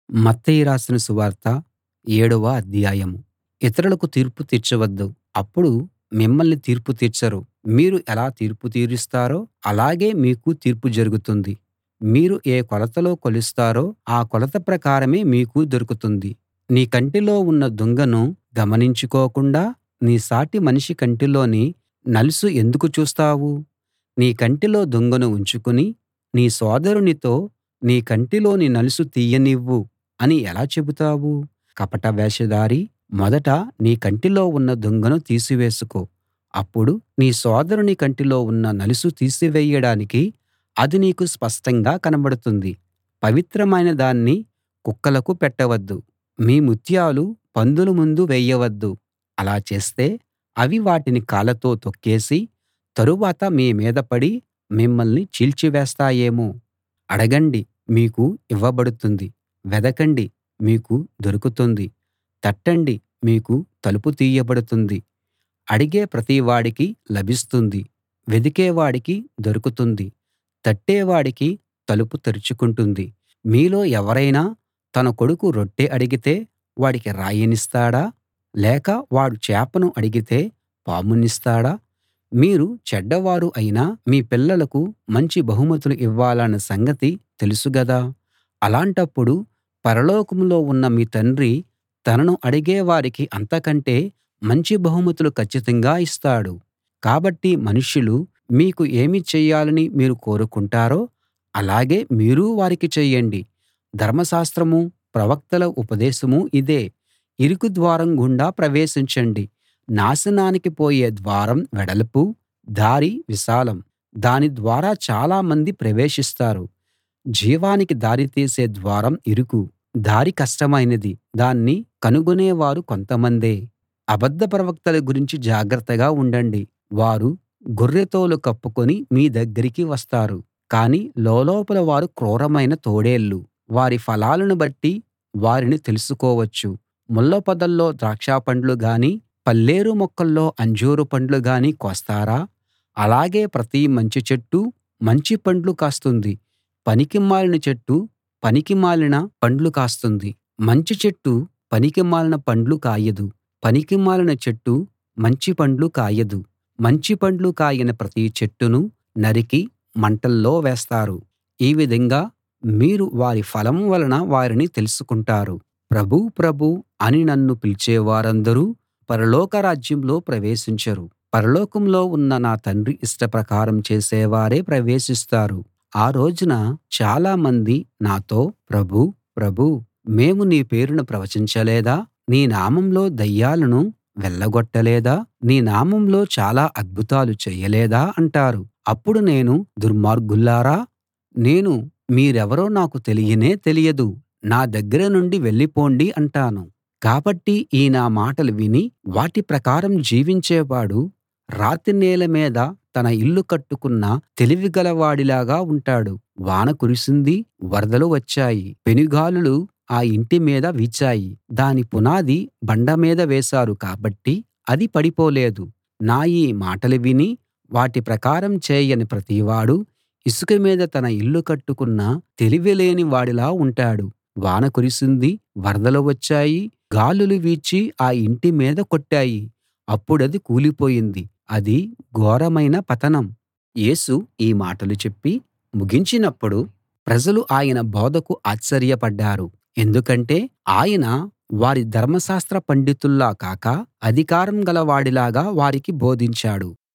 మత్తయి రాసిన సువార్త ఏడవ అధ్యాయం ఇతరులకు తీర్పు తీర్చవద్దు అప్పుడు మిమ్మల్ని తీర్పు తీర్చరు మీరు ఎలా తీర్పు తీరుస్తారో అలాగే మీకు తీర్పు జరుగుతుంది మీరు ఏ కొలతలో కొలుస్తారో ఆ కొలత ప్రకారమే మీకు దొరుకుతుంది నీ కంటిలో ఉన్న దుంగను గమనించుకోకుండా నీ సాటి మనిషి కంటిలోని నలుసు ఎందుకు చూస్తావు నీ కంటిలో దుంగను ఉంచుకుని నీ సోదరునితో నీ కంటిలోని నలుసు తీయనివ్వు అని ఎలా చెబుతావు కపట వేషధారీ మొదట నీ కంటిలో ఉన్న దుంగను తీసివేసుకో అప్పుడు నీ సోదరుని కంటిలో ఉన్న నలుసు తీసివేయడానికి అది నీకు స్పష్టంగా కనబడుతుంది పవిత్రమైన దాన్ని కుక్కలకు పెట్టవద్దు మీ ముత్యాలు పందుల ముందు వేయవద్దు అలా చేస్తే అవి వాటిని కాళ్ళతో తొక్కేసి తరువాత మీ మీద పడి మిమ్మల్ని చీల్చివేస్తాయేమో అడగండి మీకు ఇవ్వబడుతుంది వెదకండి మీకు దొరుకుతుంది తట్టండి మీకు తలుపు తీయబడుతుంది అడిగే ప్రతివాడికి లభిస్తుంది వెదికేవాడికి దొరుకుతుంది తట్టేవాడికి తలుపు తెరుచుకుంటుంది మీలో ఎవరైనా తన కొడుకు రొట్టె అడిగితే వాడికి రాయినిస్తాడా లేక వాడు చేపను అడిగితే పామునిస్తాడా మీరు చెడ్డవారు అయినా మీ పిల్లలకు మంచి బహుమతులు ఇవ్వాలన్న సంగతి తెలుసు గదా అలాంటప్పుడు పరలోకంలో ఉన్న మీ తండ్రి తనను అడిగే వారికి అంతకంటే మంచి బహుమతులు కచ్చితంగా ఇస్తాడు కాబట్టి మనుష్యులు మీకు ఏమి చెయ్యాలని మీరు కోరుకుంటారో అలాగే మీరూ వారికి చెయ్యండి ధర్మశాస్త్రమూ ప్రవక్తల ఉపదేశమూ ఇదే ఇరుకు ద్వారం గుండా ప్రవేశించండి నాశనానికి పోయే ద్వారం వెడల్పు దారి విశాలం దాని ద్వారా చాలా మంది ప్రవేశిస్తారు జీవానికి దారి తీసే ద్వారం ఇరుకు దారి కష్టమైనది దాన్ని కనుగొనేవారు కొంతమందే అబద్ధ ప్రవక్తల గురించి జాగ్రత్తగా ఉండండి వారు గొర్రెతోలు కప్పుకొని మీ దగ్గరికి వస్తారు కానీ లోలోపల వారు క్రూరమైన తోడేళ్ళు వారి ఫలాలను బట్టి వారిని తెలుసుకోవచ్చు ముళ్ళపొదల్లో ద్రాక్షపండ్లు గానీ పల్లేరు మొక్కల్లో అంజూరు పండ్లు గానీ కోస్తారా అలాగే ప్రతి మంచి చెట్టు మంచి పండ్లు కాస్తుంది పనికిమాలిన చెట్టు పనికిమాలిన పండ్లు కాస్తుంది మంచి చెట్టు పనికిమాలిన పండ్లు కాయదు పనికిమాలిన చెట్టు మంచి పండ్లు కాయదు మంచి పండ్లు కాయని ప్రతి చెట్టును నరికి మంటల్లో వేస్తారు ఈ విధంగా మీరు వారి ఫలం వలన వారిని తెలుసుకుంటారు ప్రభూ ప్రభూ అని నన్ను పిలిచేవారందరూ పరలోక రాజ్యంలో ప్రవేశించరు పరలోకంలో ఉన్న నా తండ్రి ఇష్ట ప్రకారం చేసేవారే ప్రవేశిస్తారు ఆ రోజున చాలా మంది నాతో ప్రభూ ప్రభూ మేము నీ పేరున ప్రవచించలేదా నీ నామంలో దయ్యాలను వెళ్ళగొట్టలేదా నీ నామంలో చాలా అద్భుతాలు చేయలేదా అంటారు అప్పుడు నేను దుర్మార్గులారా నేను మీరెవరో నాకు తెలియనే తెలియదు నా దగ్గర నుండి వెళ్ళిపోండి అంటాను కాబట్టి ఈ నా మాటలు విని వాటి ప్రకారం జీవించేవాడు రాతి నేల మీద తన ఇల్లు కట్టుకున్న తెలివిగలవాడిలాగా ఉంటాడు వాన కురిసింది వరదలు వచ్చాయి పెనుగాలులు ఆ ఇంటి మీద వీచాయి దాని పునాది బండ మీద వేశారు కాబట్టి అది పడిపోలేదు నా ఈ మాటలు విని వాటి ప్రకారం చేయని ప్రతివాడు ఇసుక మీద తన ఇల్లు కట్టుకున్న తెలివిలేని వాడిలా ఉంటాడు వాన కురిసింది వరదలు వచ్చాయి గాలులు వీచి ఆ ఇంటి మీద కొట్టాయి అప్పుడది కూలిపోయింది అది ఘోరమైన పతనం యేసు ఈ మాటలు చెప్పి ముగించినప్పుడు ప్రజలు ఆయన బోధకు ఆశ్చర్యపడ్డారు ఎందుకంటే ఆయన వారి ధర్మశాస్త్ర పండితుల్లా కాక అధికారం గలవాడిలాగా వారికి బోధించాడు